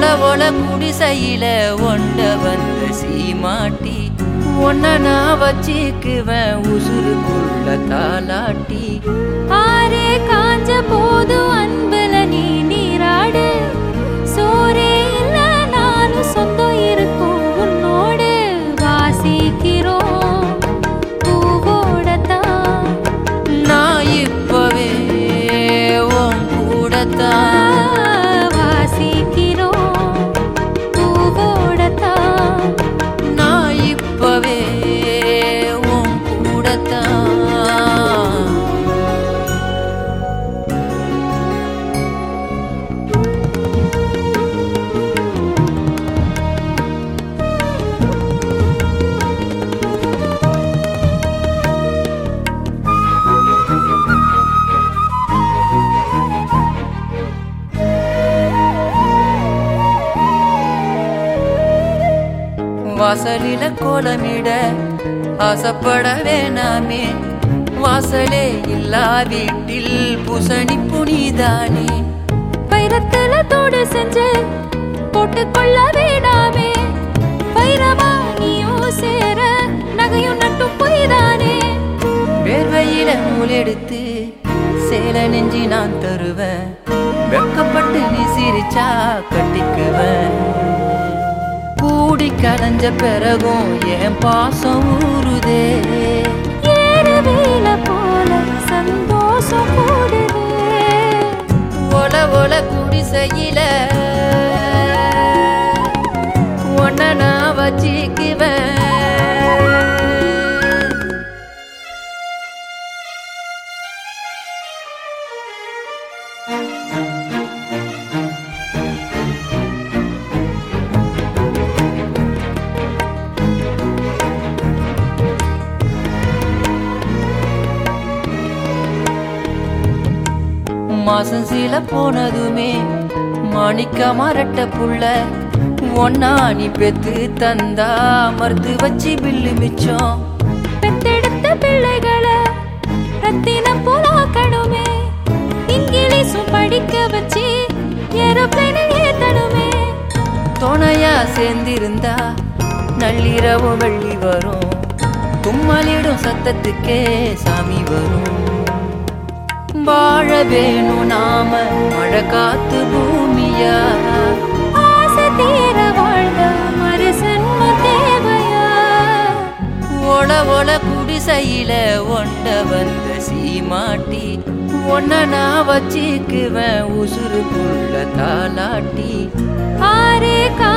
ஒல குடிசையில ஒண்ட வந்த சீமாட்டி ஒன்ன நான் வச்சுக்குவேன் உசுருக்குள்ள தாலாட்டி ஆரே காஞ்ச போது அன்புல நீ நீராடு சோரே இல்ல நானும் சொந்தம் இருக்கும் உன்னோடு வாசிக்கிறோம் பூவோடத்தான் நான் இப்பவே உன் கூடத்தான் வாசிக்கிறோம் பூவோடத்தான் நான் இப்பவே உன் கூடத்தான் வாசலில கோலமிட ஆசைப்பட வேணாமே வாசலே இல்லா வீட்டில் பூசணி புனிதானே வைரத்துல தோடு செஞ்சு போட்டுக்கொள்ள வேண்டாமே வைரமா நீயும் சேர நகையும் நட்டும் பொய்தானே வேர்வையில நூலெடுத்து சேல நெஞ்சி நான் தருவேன் வெக்கப்பட்டு நீ சிரிச்சா கட்டிக்குவேன் கூடி கலைஞ்ச பிறகும் என் பாசம் ஊறுதே ஏறு வேல போல சந்தோஷம் கூடுதே ஒல ஒல குடிசையில ஒன்ன நான் வச்சிக்குவேன் மாசம் சில போனதுமே மாணிக்க மரட்ட புள்ள ஒன்னா நீ பெத்து தந்தா மறுத்து வச்சு பில்லு மிச்சம் பெத்தெடுத்த பிள்ளைகளை ரத்தினம் போலாக்கணுமே இங்கிலீஷும் படிக்க வச்சு ஏரோப்ளைனில் ஏத்தணுமே துணையா சேர்ந்திருந்தா நள்ளிரவு வெள்ளி வரும் தும்மலிடும் சத்தத்துக்கே சாமி வரும் வாழ வேணும் நாம மழை காத்து பூமியா ஆசை தீர வாழ்ந்த மறுசன்ம தேவையா ஒல ஒல குடிசையில ஒண்ட வந்த சீமாட்டி ஒன்ன நான் வச்சுக்குவேன் உசுருக்குள்ள தாலாட்டி ஆரே கா